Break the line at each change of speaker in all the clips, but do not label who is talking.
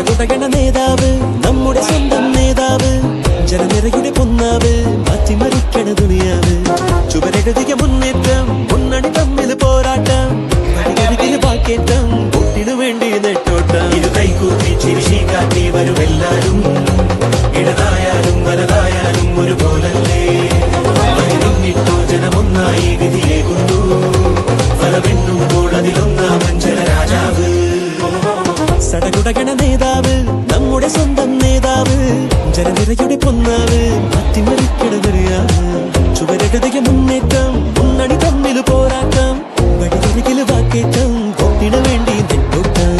സടകുടകണ നേതാവ് നമ്മുടെ സ്വന്തം നേതാവ് ജനനിരയുടെ പൊന്നാവ് മാറ്റിമറിക്കണ ദുനിയാവ് ചുവരെഴുതിയ മുന്നേറ്റം മുന്നണി തമ്മിൽ പോരാട്ടം വഴിയരികിൽ വാക്കേറ്റം പൊട്ടിനു വേണ്ടി നെട്ടോട്ടം
ഇരു കൈകൂപ്പി ചിരിശി കാട്ടി വരുമെല്ലാരും ഇടതായാലും വലതായാലും ഒരുപോലല്ലേ വഴിനിന്നിട്ടോ ജനമൊന്നായി വിധിയേകുന്നു ഫലമെണ്ണുമ്പോൾ അതിലൊന്നാം അഞ്ചല രാജാവ്
സടകുടകണ നേതാവ് നമ്മുടെ സ്വന്തം നേതാവ് ജനനിരയുടെ പൊന്നാവ് മാറ്റിമറിക്കണ ദുനിയാവ് ചുവരെഴുതിയ മുന്നേറ്റം മുന്നണി തമ്മിൽ പോരാട്ടം വഴിയരികിൽ വാക്കേറ്റം പൊട്ടിനു വേണ്ടി നെട്ടോട്ടം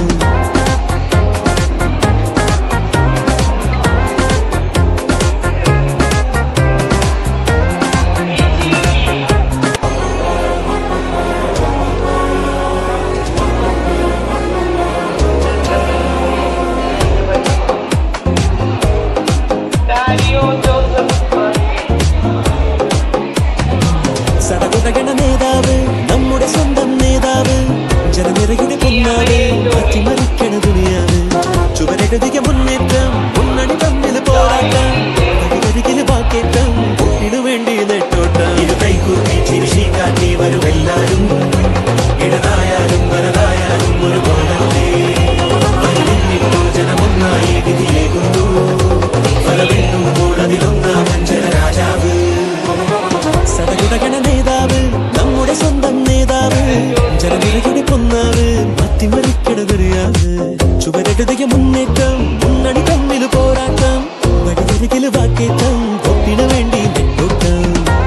Dario Joseph
സടകുടകണ നേതാവ് നമ്മുടെ സ്വന്തം നേതാവ് ജനനിരയുടെ പൊന്നാവ് മാറ്റിമറിക്കണ ദുനിയാവ് ചുവരെഴുതിയ മുന്നേറ്റം മുന്നണി തമ്മിൽ പോരാട്ടം വഴിയരികിൽ വാക്കേറ്റം പൊട്ടിനു വേണ്ടി നെട്ടോട്ടം
ഇരു കൈകൂപ്പി ചിരിശി കാട്ടി വരുമെല്ലാരും ഇടതായാലും വലതായാലും ഒരുപോലല്ലേ വഴിനിന്നിട്ടോ ജനമൊന്നായി വിധിയേകുന്നു ഫലമെണ്ണുമ്പോൾ അതിലൊന്നാം അഞ്ചല രാജാവ്
സടകുടകണ നേതാവ് നമ്മുടെ സ്വന്തം നേതാവ് ജനനിരയുടെ പൊന്നാവ് മാറ്റിമറിക്കണ ദുനിയാവ് ചുവരെഴുതിയ മുന്നേറ്റം മുന്നണി തമ്മിൽ പോരാട്ടം വഴിയരികിൽ വാക്കേറ്റം പൊട്ടിനു വേണ്ടി നെട്ടോട്ടം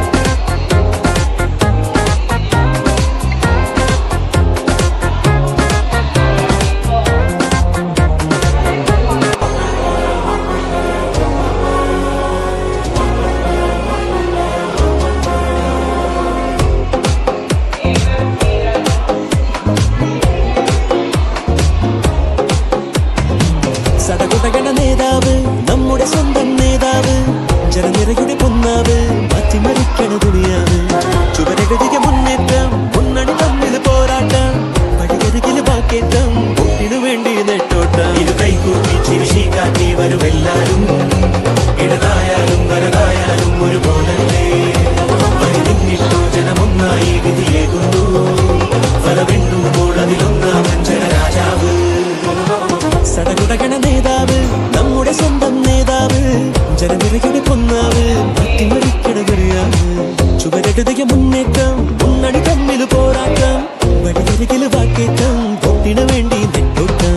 സടകുടകണ നേതാവ് നമ്മുടെ സ്വന്തം നേതാവ് ജനനിരയുടെ പൊന്നാവ് മാറ്റിമറിക്കണ ദുനിയാവ് ചുവരെഴുതിയ മുന്നേറ്റം മുന്നണി തമ്മിൽ പോരാട്ടം വഴിയരികിൽ വാക്കേറ്റം പൊട്ടിനു വേണ്ടി നെട്ടോട്ടം
ഇരു കൈകൂപ്പി ചിരിശി കാട്ടി വരുമെല്ലാരും ഇടതായാലും വലതായാലും ഒരുപോലല്ലേ വഴിനിന്നിട്ടോ ജനമൊന്നായി വിധിയേകുന്നു ഫലമെണ്ണുമ്പോൾ അതിലൊന്നാം അഞ്ചല രാജാവ്
സടകുടകണ നേതാവ് നമ്മുടെ സ്വന്തം നേതാവ് ജനനിരയുടെ പൊന്നാവ് മാറ്റിമറിക്കണ ദുനിയാവ് ചുവരെഴുതിയ മുന്നേറ്റം മുന്നണി തമ്മിൽ പോരാട്ടം വഴിയരികിൽ വാക്കേറ്റം പൊട്ടിനു വേണ്ടി നെട്ടോട്ടം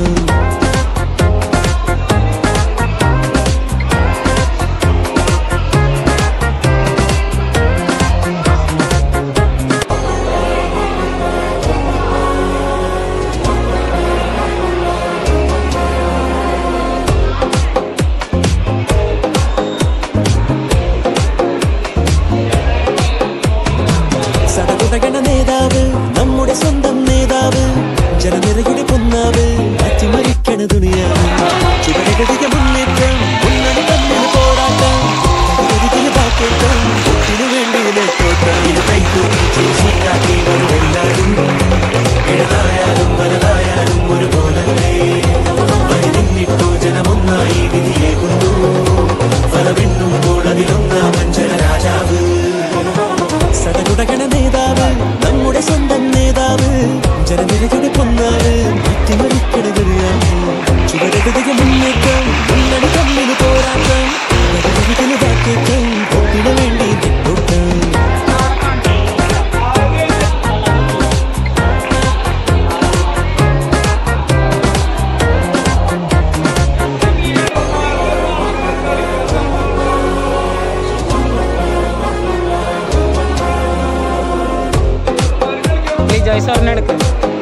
സടകുടകണ നേതാവ് നമ്മുടെ സ്വന്തം നേതാവ് ജനനിരയുടെ പൊന്നാവ് മാറ്റിമറിക്കണ ദുനിയാവ് ചുവരെഴുതിയ മുന്നേറ്റം മുന്നണി തമ്മിൽ പോരാട്ടം വഴിയരികിൽ വാക്കേറ്റം പൊട്ടിനു വേണ്ടി നെട്ടോട്ടം
ഇരു കൈകൂപ്പി ചിരിശി കാട്ടി വരുമെല്ലാരും ഇടതായാലും വലതായാലും ഒരുപോലല്ലേ വഴിനിന്നിട്ടോ ജനമൊന്നായി വിധിയേകുന്നു ഫലമെണ്ണുമ്പോൾ അതിലൊന്നാം അഞ്ചല രാജാവ്
സടകുടകണ നേതാവ് നമ്മുടെ സ്വന്തം നേതാവ് ജനനിരയുടെ പൊന്നാവ് മാറ്റിമറിക്കണ ദുനിയാവ് ചുവരെഴുതിയ മുന്നേറ്റം മുന്നണി തമ്മിൽ പോരാട്ടം വഴിയരികിൽ വാക്കേറ്റം പൊട്ടിനു വേണ്ടി നെട്ടോട്ടം
ഈ ജോയ്സ് ഒരെണ്ണം എടുക്ക്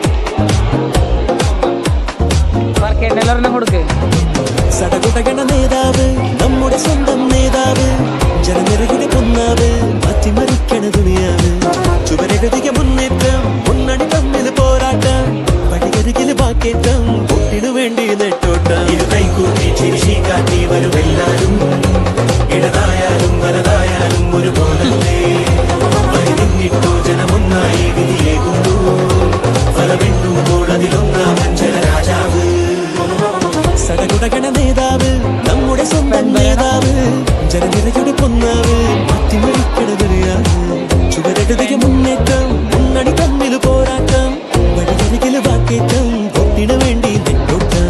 മാർക്കേണ്ട ഒരെണ്ണം കൊടുക്ക്
സടകുടകണ നേതാവ് നമ്മുടെ സ്വന്തം നേതാവ് ജനനിരയുടെ പൊന്നാവ് മാറ്റിമറിക്കണ ദുനിയാവ് ചുവരെഴുതിയ മുന്നേറ്റം മുന്നണി തമ്മിൽ പോരാട്ടം വഴിയരികിൽ വാക്കേറ്റം പൊട്ടിനു വേണ്ടി നെട്ടോട്ടം
ഇരു കൈകൂപ്പി ചിരിശി കാട്ടി വരുമെല്ലാരും ഇടതായാലും വലതായാലും ഒരുപോലല്ലേ വഴിനിന്നിട്ടോ ജനമൊന്നായി വിധിയേകുന്നു ഫലമെണ്ണുമ്പോൾ അതിലൊന്നാം അഞ്ചല രാജാവ്
സടകുട സടകുടകണ നേതാവ് നമ്മുടെ സ്വന്തം നേതാവ് ജനനിരയുടെ പൊന്നാവ് മാറ്റിമറിക്കണ ദുനിയാവ് ചുവരെഴുതിയ മുന്നേറ്റം മുന്നണി തമ്മിൽ പോരാട്ടം വഴിയരികില് വാക്കേറ്റം വോട്ടിനു വേണ്ടി നെട്ടോട്ടം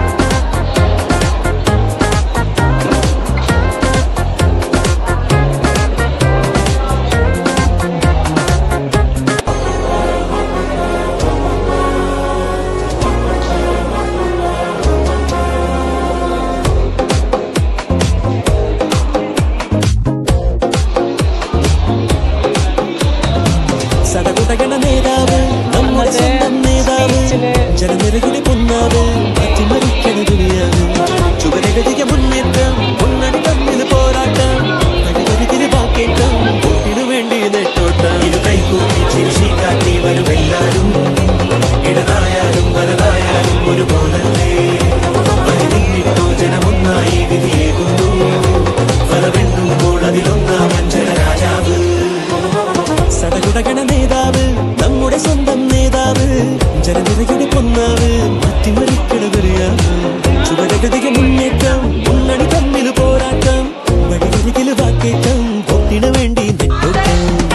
സടകുടകണ നേതാവ് നമ്മുടെ സ്വന്തം നേതാവ് ജനനിരയുടെ പൊന്നാവ് മാറ്റിമറിക്കണ ദുനിയാവ് ചുവരെഴുതിയ മുന്നേറ്റം മുന്നണി തമ്മിൽ പോരാട്ടം വഴിയരികില് വാക്കേറ്റം വോട്ടിനു വേണ്ടി നെട്ടോട്ടം
ഇരു കൈകൂപ്പി ചിരിശി കാട്ടി വരുമെല്ലാരും ഇടതായാലും വലതായാലും ഒരുപോലല്ലേ വഴി നിന്നിട്ടു ജനമൊന്നായി വിധിയേകുന്നു ഫലമെണ്ണുമ്പോൾ അതിലൊന്നാമൻ ജനരാജാവ്
സടകുടകണ നേതാവ് നമ്മുടെ സ്വന്തം നേതാവ് ജനനിരയുടെ പൊന്നാവ് മാറ്റിമറിക്കണ ദുരിയാവ് ചുവരെഴുതിയ മുന്നേറ്റം മുന്നണി തമ്മിൽ പോരാട്ടം വഴിയരികില് വാക്കേറ്റം വോട്ടിനു വേണ്ടി നെട്ടോട്ടം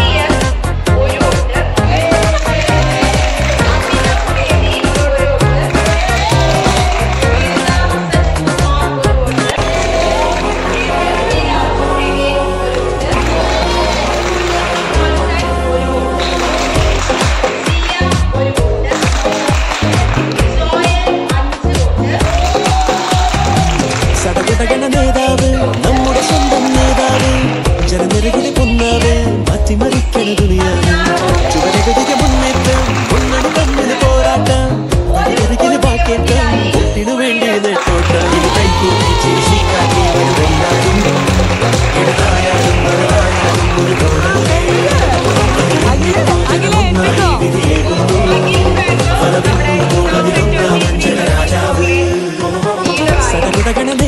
സടകുടകണ നേതാവ് നമ്മുടെ സ്വന്തം നേതാവ് ജനനിരയുടെ പൊന്നാവ് മാറ്റിമറിക്കണ ദുനിയാവ് ചുവരെഴുതിയ മുന്നേറ്റം മുന്നണി തമ്മിൽ പോരാട്ടം വഴിയരികില് വാക്കേറ്റം വോട്ടിനു വേണ്ടി നെട്ടോട്ടം
ഇരു കൈകൂപ്പി ചിരിശി കാട്ടി വരുമെല്ലാരും ഇടതായാലും വലതായാലും ഒരുപോലല്ലേ വഴി നിന്നിട്ടു ജനമൊന്നായി വിധിയേകുന്നു ഫലമെണ്ണുമ്പോൾ അതിലൊന്നാമൻ ജനരാജാവ്
സടകുടകണ